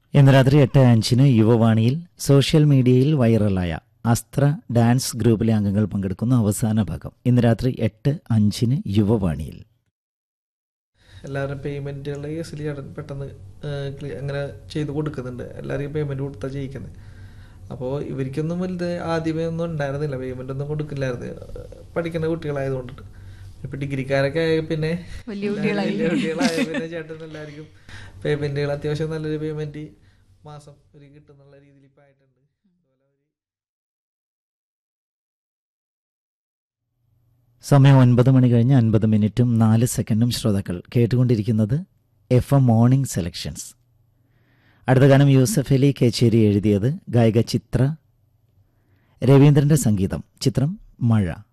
ഇന്ന് രാത്രി എട്ട് അഞ്ചിന് യുവവാണിയിൽ സോഷ്യൽ മീഡിയയിൽ വൈറലായ അസ്ത്ര ഡാൻസ് ഗ്രൂപ്പിലെ അംഗങ്ങൾ പങ്കെടുക്കുന്ന അവസാന ഭാഗം ഇന്ന് രാത്രി എട്ട് അഞ്ചിന് യുവവാണിയിൽ എല്ലാവരും പേയ്മെൻറ്റുകൾ കേസിൽ ചേട്ടൻ പെട്ടെന്ന് ഏഹ്, ക്ലി- അങ്ങനെ ചെയ്ത് കൊടുക്കുന്നുണ്ട് എല്ലാവർക്കും പേയ്മെൻറ്റ് കൊടുത്താൽ ചെയ്യിക്കുന്നത് അപ്പോൾ ഇവർക്കൊന്നും വലുത് ആദ്യമേ ഒന്നും ഉണ്ടായിരുന്നില്ല പേയ്മെൻ്റ് ഒന്നും കൊടുക്കില്ലായിരുന്നു ഏഹ്, പഠിക്കുന്ന കുട്ടികളായതുകൊണ്ടിട്ട് ഇപ്പം ഡിഗ്രിക്കാരൊക്കെ ആയ പിന്നെ വലിയ കുട്ടികളായി. വലിയ കുട്ടികളായ പിന്നെ ചേട്ടൻ എല്ലാവർക്കും പേയ്മെൻറ്റുകൾ അത്യാവശ്യം നല്ലൊരു പേയ്മെൻറ്റ് മാസം ഒരു കിട്ടുന്നുള്ള രീതിയിൽ ഇപ്പം ആയിട്ടുണ്ട് സമയം ഒൻപത് മണി കഴിഞ്ഞ് അൻപത് മിനിറ്റും നാല് സെക്കൻഡും ശ്രോതാക്കൾ കേട്ടുകൊണ്ടിരിക്കുന്നത് എഫ് എം മോർണിംഗ് സെലക്ഷൻസ് അടുത്ത ഗാനം യൂസഫ് അലി കേച്ചേരി എഴുതിയത് ഗായിക ചിത്ര രവീന്ദ്രന്റെ സംഗീതം ചിത്രം മഴ